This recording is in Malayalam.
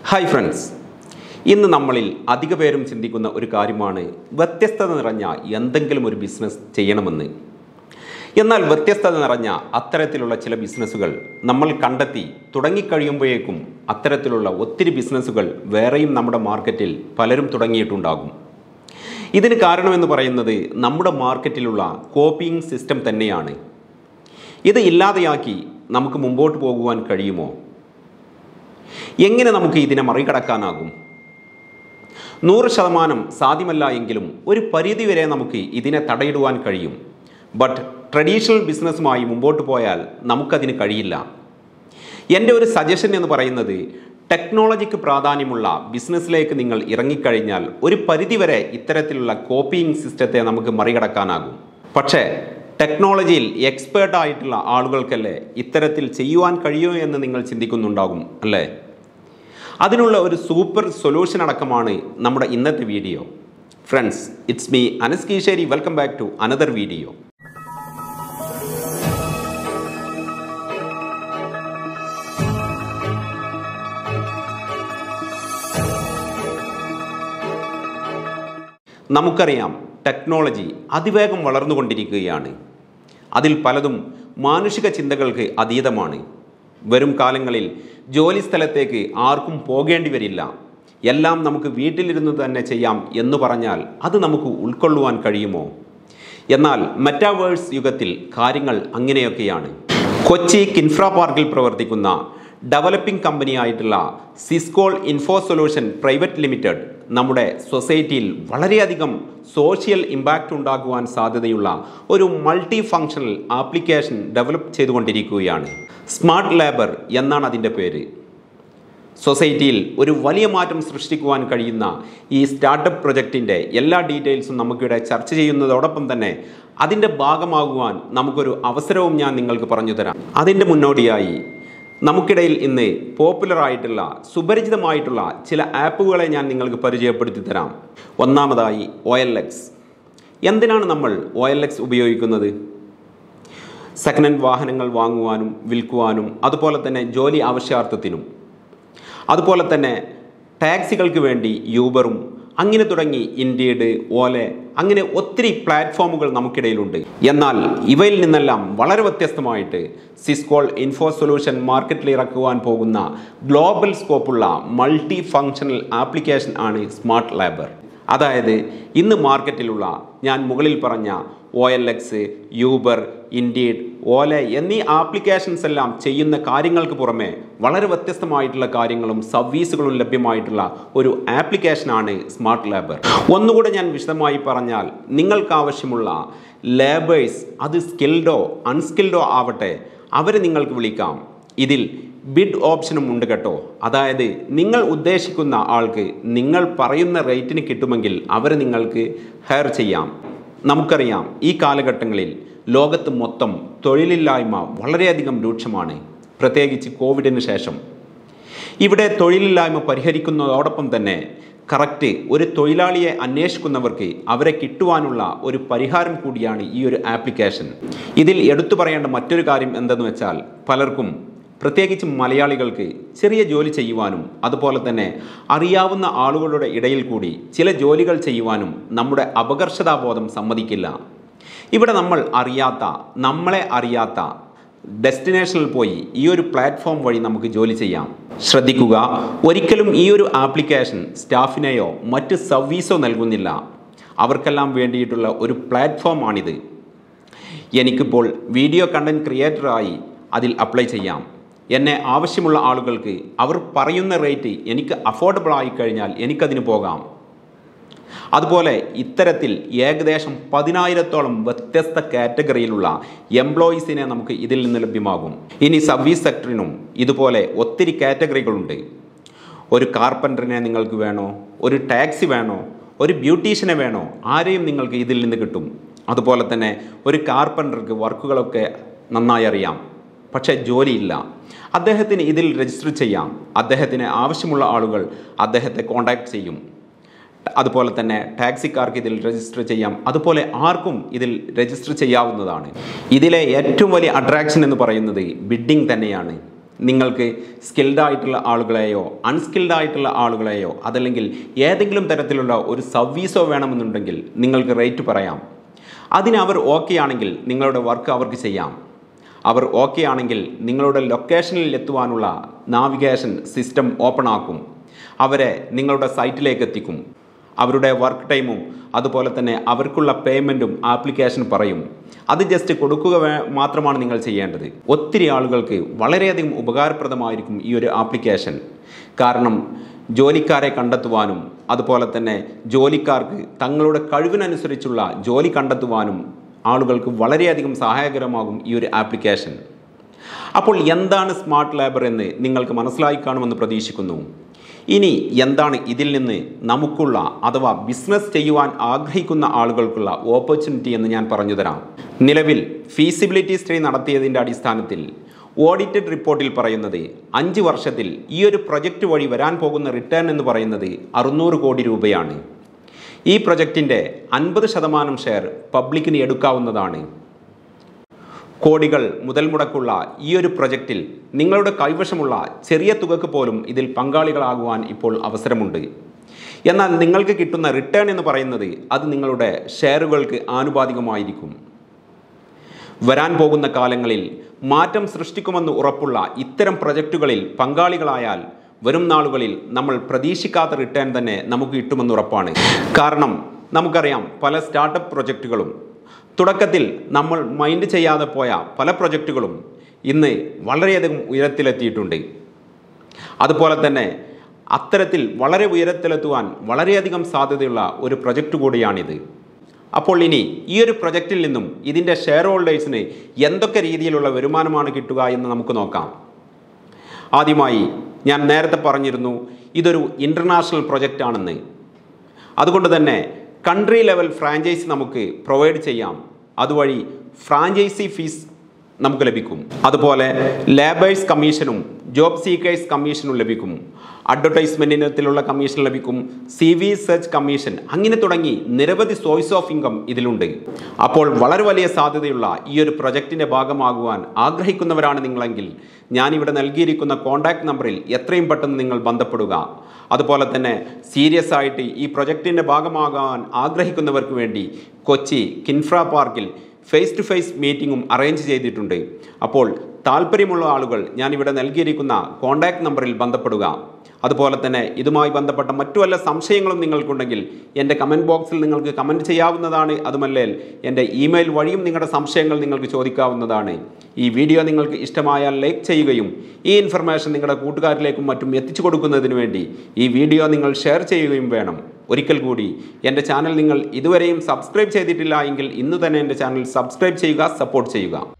ഹായ് ഫ്രണ്ട്സ് ഇന്ന് നമ്മളിൽ അധിക പേരും ചിന്തിക്കുന്ന ഒരു കാര്യമാണ് വ്യത്യസ്തത നിറഞ്ഞ എന്തെങ്കിലും ഒരു ബിസിനസ് ചെയ്യണമെന്ന് എന്നാൽ വ്യത്യസ്തത നിറഞ്ഞ അത്തരത്തിലുള്ള ചില ബിസിനസ്സുകൾ നമ്മൾ കണ്ടെത്തി തുടങ്ങിക്കഴിയുമ്പോഴേക്കും അത്തരത്തിലുള്ള ഒത്തിരി ബിസിനസ്സുകൾ വേറെയും നമ്മുടെ മാർക്കറ്റിൽ പലരും തുടങ്ങിയിട്ടുണ്ടാകും ഇതിന് കാരണമെന്ന് പറയുന്നത് നമ്മുടെ മാർക്കറ്റിലുള്ള കോപ്പിയിങ് സിസ്റ്റം തന്നെയാണ് ഇത് ഇല്ലാതെയാക്കി നമുക്ക് മുമ്പോട്ട് പോകുവാൻ കഴിയുമോ എങ്ങനെ നമുക്ക് ഇതിനെ മറികടക്കാനാകും നൂറ് ശതമാനം സാധ്യമല്ല എങ്കിലും ഒരു പരിധി വരെ നമുക്ക് ഇതിനെ തടയിടുവാൻ കഴിയും ബട്ട് ട്രഡീഷണൽ ബിസിനസ്സുമായി മുമ്പോട്ട് പോയാൽ നമുക്കതിന് കഴിയില്ല എൻ്റെ ഒരു സജഷൻ എന്ന് പറയുന്നത് ടെക്നോളജിക്ക് പ്രാധാന്യമുള്ള ബിസിനസ്സിലേക്ക് നിങ്ങൾ ഇറങ്ങിക്കഴിഞ്ഞാൽ ഒരു പരിധിവരെ ഇത്തരത്തിലുള്ള കോപ്പിയിങ് സിസ്റ്റത്തെ നമുക്ക് മറികടക്കാനാകും പക്ഷേ ടെക്നോളജിയിൽ എക്സ്പേർട്ട് ആയിട്ടുള്ള ആളുകൾക്കല്ലേ ഇത്തരത്തിൽ ചെയ്യുവാൻ കഴിയുമോ എന്ന് നിങ്ങൾ ചിന്തിക്കുന്നുണ്ടാകും അല്ലേ അതിനുള്ള ഒരു സൂപ്പർ സൊല്യൂഷൻ അടക്കമാണ് നമ്മുടെ ഇന്നത്തെ video friends it's me Anas Keeshery welcome back to another video നമുക്കറിയാം ടെക്നോളജി അതിവേഗം വളർന്നുകൊണ്ടിരിക്കുകയാണ് അതിൽ പലതും മാനുഷിക ചിന്തകൾക്ക് അതീതമാണ് വരും കാലങ്ങളിൽ ജോലി സ്ഥലത്തേക്ക് ആർക്കും പോകേണ്ടി വരില്ല എല്ലാം നമുക്ക് വീട്ടിലിരുന്ന് തന്നെ ചെയ്യാം എന്ന് പറഞ്ഞാൽ അത് നമുക്ക് ഉൾക്കൊള്ളുവാൻ കഴിയുമോ എന്നാൽ മെറ്റാവേഴ്സ് യുഗത്തിൽ കാര്യങ്ങൾ അങ്ങനെയൊക്കെയാണ് കൊച്ചി കിൻഫ്ര പാർക്കിൽ പ്രവർത്തിക്കുന്ന ഡെവലപ്പിംഗ് കമ്പനിയായിട്ടുള്ള സിസ്കോൾ ഇൻഫോ സൊല്യൂഷൻ പ്രൈവറ്റ് ലിമിറ്റഡ് നമ്മുടെ സൊസൈറ്റിയിൽ വളരെയധികം സോഷ്യൽ ഇമ്പാക്റ്റ് ഉണ്ടാക്കുവാൻ സാധ്യതയുള്ള ഒരു മൾട്ടി ഫങ്ഷണൽ ആപ്ലിക്കേഷൻ ഡെവലപ്പ് ചെയ്തുകൊണ്ടിരിക്കുകയാണ് സ്മാർട്ട് ലേബർ എന്നാണ് അതിൻ്റെ പേര് സൊസൈറ്റിയിൽ ഒരു വലിയ മാറ്റം സൃഷ്ടിക്കുവാൻ കഴിയുന്ന ഈ സ്റ്റാർട്ടപ്പ് പ്രൊജക്റ്റിൻ്റെ എല്ലാ ഡീറ്റെയിൽസും നമുക്കിവിടെ ചർച്ച ചെയ്യുന്നതോടൊപ്പം തന്നെ അതിൻ്റെ ഭാഗമാകുവാൻ നമുക്കൊരു അവസരവും ഞാൻ നിങ്ങൾക്ക് പറഞ്ഞു തരാം അതിൻ്റെ മുന്നോടിയായി നമുക്കിടയിൽ ഇന്ന് പോപ്പുലർ ആയിട്ടുള്ള സുപരിചിതമായിട്ടുള്ള ചില ആപ്പുകളെ ഞാൻ നിങ്ങൾക്ക് പരിചയപ്പെടുത്തി തരാം ഒന്നാമതായി ഒ എൽ എക്സ് എന്തിനാണ് നമ്മൾ ഒ എൽ എക്സ് ഉപയോഗിക്കുന്നത് സെക്കൻഡ് ഹാൻഡ് വാഹനങ്ങൾ വാങ്ങുവാനും വിൽക്കുവാനും അതുപോലെ തന്നെ ജോലി ആവശ്യാർത്ഥത്തിനും അതുപോലെ തന്നെ ടാക്സികൾക്ക് വേണ്ടി യൂബറും അങ്ങനെ തുടങ്ങി ഇൻഡീഡ് ഓല അങ്ങനെ ഒത്തിരി പ്ലാറ്റ്ഫോമുകൾ നമുക്കിടയിലുണ്ട് എന്നാൽ ഇവയിൽ നിന്നെല്ലാം വളരെ വ്യത്യസ്തമായിട്ട് സിസ്കോൾ ഇൻഫോ സൊല്യൂഷൻ മാർക്കറ്റിൽ ഇറക്കുവാൻ പോകുന്ന ഗ്ലോബൽ സ്കോപ്പുള്ള മൾട്ടി ഫങ്ഷണൽ ആപ്ലിക്കേഷൻ ആണ് സ്മാർട്ട് ലേബർ അതായത് ഇന്ന് മാർക്കറ്റിലുള്ള ഞാൻ മുകളിൽ പറഞ്ഞ O L X Uber Indeed Ola എന്നീ ആപ്ലിക്കേഷൻസ് എല്ലാം ചെയ്യുന്ന കാര്യങ്ങൾക്ക് പുറമെ വളരെ വ്യത്യസ്തമായിട്ടുള്ള കാര്യങ്ങളും സർവീസുകളും ലഭ്യമായിട്ടുള്ള ഒരു ആപ്ലിക്കേഷനാണ് സ്മാർട്ട് ലേബർ ഒന്നുകൂടെ ഞാൻ വിശദമായി പറഞ്ഞാൽ നിങ്ങൾക്ക് ആവശ്യമുള്ള ലേബേഴ്സ് അത് സ്കിൽഡോ അൺസ്കിൽഡോ ആവട്ടെ അവരെ നിങ്ങൾക്ക് വിളിക്കാം ഇതിൽ ബിഡ് ഓപ്ഷനും ഉണ്ട് കേട്ടോ അതായത് നിങ്ങൾ ഉദ്ദേശിക്കുന്ന ആൾക്ക് നിങ്ങൾ പറയുന്ന റേറ്റിന് കിട്ടുമെങ്കിൽ അവരെ നിങ്ങൾക്ക് ഹയർ ചെയ്യാം നമുക്കറിയാം ഈ കാലഘട്ടങ്ങളിൽ ലോകത്ത് മൊത്തം തൊഴിലില്ലായ്മ വളരെയധികം രൂക്ഷമാണ് പ്രത്യേകിച്ച് കോവിഡിന് ശേഷം ഇവിടെ തൊഴിലില്ലായ്മ പരിഹരിക്കുന്നതോടൊപ്പം തന്നെ കറക്റ്റ് ഒരു തൊഴിലാളിയെ അന്വേഷിക്കുന്നവർക്ക് അവരെ കിട്ടുവാനുള്ള ഒരു പരിഹാരം കൂടിയാണ് ഈ ഒരു ആപ്ലിക്കേഷൻ ഇതിൽ എടുത്തു പറയേണ്ട മറ്റൊരു കാര്യം എന്തെന്ന് വെച്ചാൽ പലർക്കും പ്രത്യേകിച്ച് മലയാളികൾക്ക് ചെറിയ ജോലി ചെയ്യുവാനും അതുപോലെ തന്നെ അറിയാവുന്ന ആളുകളുടെ ഇടയിൽ കൂടി ചില ജോലികൾ ചെയ്യുവാനും നമ്മുടെ അപകർഷതാബോധം സമ്മതിക്കില്ല ഇവിടെ നമ്മൾ അറിയാത്ത നമ്മളെ അറിയാത്ത ഡെസ്റ്റിനേഷനിൽ പോയി ഈ ഒരു പ്ലാറ്റ്ഫോം വഴി നമുക്ക് ജോലി ചെയ്യാം ശ്രദ്ധിക്കുക ഒരിക്കലും ഈ ഒരു ആപ്ലിക്കേഷൻ സ്റ്റാഫിനെയോ മറ്റ് സർവീസോ നൽകുന്നില്ല അവർക്കെല്ലാം വേണ്ടിയിട്ടുള്ള ഒരു പ്ലാറ്റ്ഫോം ആണിത് എനിക്കിപ്പോൾ വീഡിയോ കണ്ടൻറ് ക്രിയേറ്ററായി അതിൽ അപ്ലൈ ചെയ്യാം എന്നെ ആവശ്യമുള്ള ആളുകൾക്ക് അവർ പറയുന്ന റേറ്റ് എനിക്ക് അഫോർഡബിൾ ആയി കഴിഞ്ഞാൽ എനിക്കതിന് പോകാം അതുപോലെ ഇത്തരത്തിൽ ഏകദേശം പതിനായിരത്തോളം വ്യത്യസ്ത കാറ്റഗറിയിലുള്ള എംപ്ലോയീസിനെ നമുക്ക് ഇതിൽ നിന്ന് ലഭ്യമാകും ഇനി സർവീസ് സെക്ടറിനും ഇതുപോലെ ഒത്തിരി കാറ്റഗറികളുണ്ട് ഒരു കാർപ്പൻറ്ററിനെ നിങ്ങൾക്ക് വേണോ ഒരു ടാക്സി വേണോ ഒരു ബ്യൂട്ടീഷ്യനെ വേണോ ആരെയും നിങ്ങൾക്ക് ഇതിൽ നിന്ന് കിട്ടും അതുപോലെ തന്നെ ഒരു കാർപ്പൻറ്റർക്ക് വർക്കുകളൊക്കെ നന്നായി അറിയാം പക്ഷേ ജോലിയില്ല അദ്ദേഹത്തിന് ഇതിൽ രജിസ്റ്റർ ചെയ്യാം അദ്ദേഹത്തിന് ആവശ്യമുള്ള ആളുകൾ അദ്ദേഹത്തെ കോൺടാക്ട് ചെയ്യും അതുപോലെ തന്നെ ടാക്സിക്കാർക്ക് ഇതിൽ രജിസ്റ്റർ ചെയ്യാം അതുപോലെ ആർക്കും ഇതിൽ രജിസ്റ്റർ ചെയ്യാവുന്നതാണ് ഇതിലെ ഏറ്റവും വലിയ അട്രാക്ഷൻ എന്ന് പറയുന്നത് ബിഡിംഗ് തന്നെയാണ് നിങ്ങൾക്ക് സ്കിൽഡ് ആയിട്ടുള്ള ആളുകളെയോ അൺസ്കിൽഡ് ആയിട്ടുള്ള ആളുകളെയോ അതല്ലെങ്കിൽ ഏതെങ്കിലും തരത്തിലുള്ള ഒരു സർവീസോ വേണമെന്നുണ്ടെങ്കിൽ നിങ്ങൾക്ക് റേറ്റ് പറയാം അതിന് അവർ ഓക്കെ ആണെങ്കിൽ നിങ്ങളുടെ വർക്ക് അവർക്ക് ചെയ്യാം അവർ ഓക്കെ ആണെങ്കിൽ നിങ്ങളുടെ ലൊക്കേഷനിൽ എത്തുവാനുള്ള നാവിഗേഷൻ സിസ്റ്റം ഓപ്പൺ ആക്കും അവരെ നിങ്ങളുടെ സൈറ്റിലേക്ക് എത്തിക്കും അവരുടെ വർക്ക് ടൈമും അതുപോലെ തന്നെ അവർക്കുള്ള പേയ്മെൻറ്റും ആപ്ലിക്കേഷൻ പറയും അത് ജസ്റ്റ് കൊടുക്കുക വേ- മാത്രമാണ് നിങ്ങൾ ചെയ്യേണ്ടത് ഒത്തിരി ആളുകൾക്ക് വളരെയധികം ഉപകാരപ്രദമായിരിക്കും ഈ ഒരു ആപ്ലിക്കേഷൻ കാരണം ജോലിക്കാരെ കണ്ടെത്തുവാനും അതുപോലെ തന്നെ ജോലിക്കാർക്ക് തങ്ങളുടെ കഴിവിനനുസരിച്ചുള്ള ജോലി കണ്ടെത്തുവാനും ആളുകൾക്ക് വളരെയധികം സഹായകരമാകും ഈ ഒരു ആപ്ലിക്കേഷൻ അപ്പോൾ എന്താണ് സ്മാർട്ട് ലേബർ എന്ന് നിങ്ങൾക്ക് മനസ്സിലായി കാണുമെന്ന് പ്രതീക്ഷിക്കുന്നു ഇനി എന്താണ് ഇതിൽ നിന്ന് നമുക്കുള്ള അഥവാ ബിസിനസ് ചെയ്യുവാൻ ആഗ്രഹിക്കുന്ന ആളുകൾക്കുള്ള ഓപ്പർച്യൂണിറ്റി എന്ന് ഞാൻ പറഞ്ഞു തരാം നിലവിൽ ഫീസിബിലിറ്റി സ്റ്റഡി നടത്തിയതിൻ്റെ അടിസ്ഥാനത്തിൽ ഓഡിറ്റഡ് റിപ്പോർട്ടിൽ പറയുന്നത് അഞ്ച് വർഷത്തിൽ ഈ ഒരു പ്രൊജക്റ്റ് വഴി വരാൻ പോകുന്ന റിട്ടേൺ എന്ന് പറയുന്നത് അറുന്നൂറ് കോടി രൂപയാണ് ഈ പ്രൊജക്റ്റിൻ്റെ അൻപത് ശതമാനം ഷെയർ പബ്ലിക്കിന് എടുക്കാവുന്നതാണ് കോടികൾ മുതൽ മുടക്കുള്ള ഈ ഒരു പ്രൊജക്റ്റിൽ നിങ്ങളുടെ കൈവശമുള്ള ചെറിയ തുകക്ക് പോലും ഇതിൽ പങ്കാളികളാകുവാൻ ഇപ്പോൾ അവസരമുണ്ട് എന്നാൽ നിങ്ങൾക്ക് കിട്ടുന്ന റിട്ടേൺ എന്ന് പറയുന്നത് അത് നിങ്ങളുടെ ഷെയറുകൾക്ക് ആനുപാതികമായിരിക്കും വരാൻ പോകുന്ന കാലങ്ങളിൽ മാറ്റം സൃഷ്ടിക്കുമെന്ന് ഉറപ്പുള്ള ഇത്തരം പ്രൊജക്റ്റുകളിൽ പങ്കാളികളായാൽ വരും നാളുകളിൽ നമ്മൾ പ്രതീക്ഷിക്കാത്ത റിട്ടേൺ തന്നെ നമുക്ക് കിട്ടുമെന്ന് ഉറപ്പാണ് കാരണം നമുക്കറിയാം പല സ്റ്റാർട്ടപ്പ് പ്രൊജക്റ്റുകളും തുടക്കത്തിൽ നമ്മൾ മൈൻഡ് ചെയ്യാതെ പോയ പല പ്രൊജക്റ്റുകളും ഇന്ന് വളരെയധികം ഉയരത്തിലെത്തിയിട്ടുണ്ട് അതുപോലെ തന്നെ അത്തരത്തിൽ വളരെ ഉയരത്തിലെത്തുവാൻ വളരെയധികം സാധ്യതയുള്ള ഒരു പ്രൊജക്റ്റ് കൂടിയാണിത് അപ്പോൾ ഇനി ഈ ഒരു പ്രൊജക്റ്റിൽ നിന്നും ഇതിൻ്റെ ഷെയർ ഹോൾഡേഴ്സിന് എന്തൊക്കെ രീതിയിലുള്ള വരുമാനമാണ് കിട്ടുക എന്ന് നമുക്ക് നോക്കാം ആദ്യമായി ഞാൻ നേരത്തെ പറഞ്ഞിരുന്നു ഇതൊരു ഇൻ്റർനാഷണൽ പ്രൊജക്റ്റ് ആണെന്ന് അതുകൊണ്ട് തന്നെ കൺട്രി ലെവൽ ഫ്രാഞ്ചൈസി നമുക്ക് പ്രൊവൈഡ് ചെയ്യാം അതുവഴി ഫ്രാഞ്ചൈസി ഫീസ് നമുക്ക് ലഭിക്കും അതുപോലെ ലേബേഴ്സ് കമ്മീഷനും ജോബ് സീക്കേഴ്സ് കമ്മീഷനും ലഭിക്കും അഡ്വർടൈസ്മെൻറ്റിനത്തിലുള്ള കമ്മീഷൻ ലഭിക്കും സി വി സെർച്ച് കമ്മീഷൻ അങ്ങനെ തുടങ്ങി നിരവധി സോഴ്സ് ഓഫ് ഇൻകം ഇതിലുണ്ട് അപ്പോൾ വളരെ വലിയ സാധ്യതയുള്ള ഈ ഒരു പ്രൊജക്റ്റിൻ്റെ ഭാഗമാകുവാൻ ആഗ്രഹിക്കുന്നവരാണ് നിങ്ങളെങ്കിൽ ഞാനിവിടെ നൽകിയിരിക്കുന്ന കോൺടാക്ട് നമ്പറിൽ എത്രയും പെട്ടെന്ന് നിങ്ങൾ ബന്ധപ്പെടുക അതുപോലെ തന്നെ സീരിയസ് ആയിട്ട് ഈ പ്രൊജക്റ്റിൻ്റെ ഭാഗമാകാൻ ആഗ്രഹിക്കുന്നവർക്ക് വേണ്ടി കൊച്ചി കിൻഫ്ര പാർക്കിൽ ഫേസ് ടു ഫേസ് മീറ്റിംഗും അറേഞ്ച് ചെയ്തിട്ടുണ്ട് അപ്പോൾ താല്പര്യമുള്ള ആളുകൾ ഞാനിവിടെ നൽകിയിരിക്കുന്ന കോൺടാക്ട് നമ്പറിൽ ബന്ധപ്പെടുക അതുപോലെ തന്നെ ഇതുമായി ബന്ധപ്പെട്ട മറ്റു വല്ല സംശയങ്ങളും നിങ്ങൾക്കുണ്ടെങ്കിൽ എൻ്റെ കമൻറ്റ് ബോക്സിൽ നിങ്ങൾക്ക് കമൻറ്റ് ചെയ്യാവുന്നതാണ് അതുമല്ലേ എൻ്റെ ഇമെയിൽ വഴിയും നിങ്ങളുടെ സംശയങ്ങൾ നിങ്ങൾക്ക് ചോദിക്കാവുന്നതാണ് ഈ വീഡിയോ നിങ്ങൾക്ക് ഇഷ്ടമായാൽ ലൈക്ക് ചെയ്യുകയും ഈ ഇൻഫർമേഷൻ നിങ്ങളുടെ കൂട്ടുകാരിലേക്കും മറ്റും എത്തിച്ചു കൊടുക്കുന്നതിന് വേണ്ടി ഈ വീഡിയോ നിങ്ങൾ ഷെയർ ചെയ്യുകയും വേണം ഒരിക്കൽ കൂടി എൻ്റെ ചാനൽ നിങ്ങൾ ഇതുവരെയും സബ്സ്ക്രൈബ് ചെയ്തിട്ടില്ല എങ്കിൽ ഇന്ന് തന്നെ എൻ്റെ ചാനൽ സബ്സ്ക്രൈബ് ചെയ്യുക സപ്പോർട്ട് ചെയ്യുക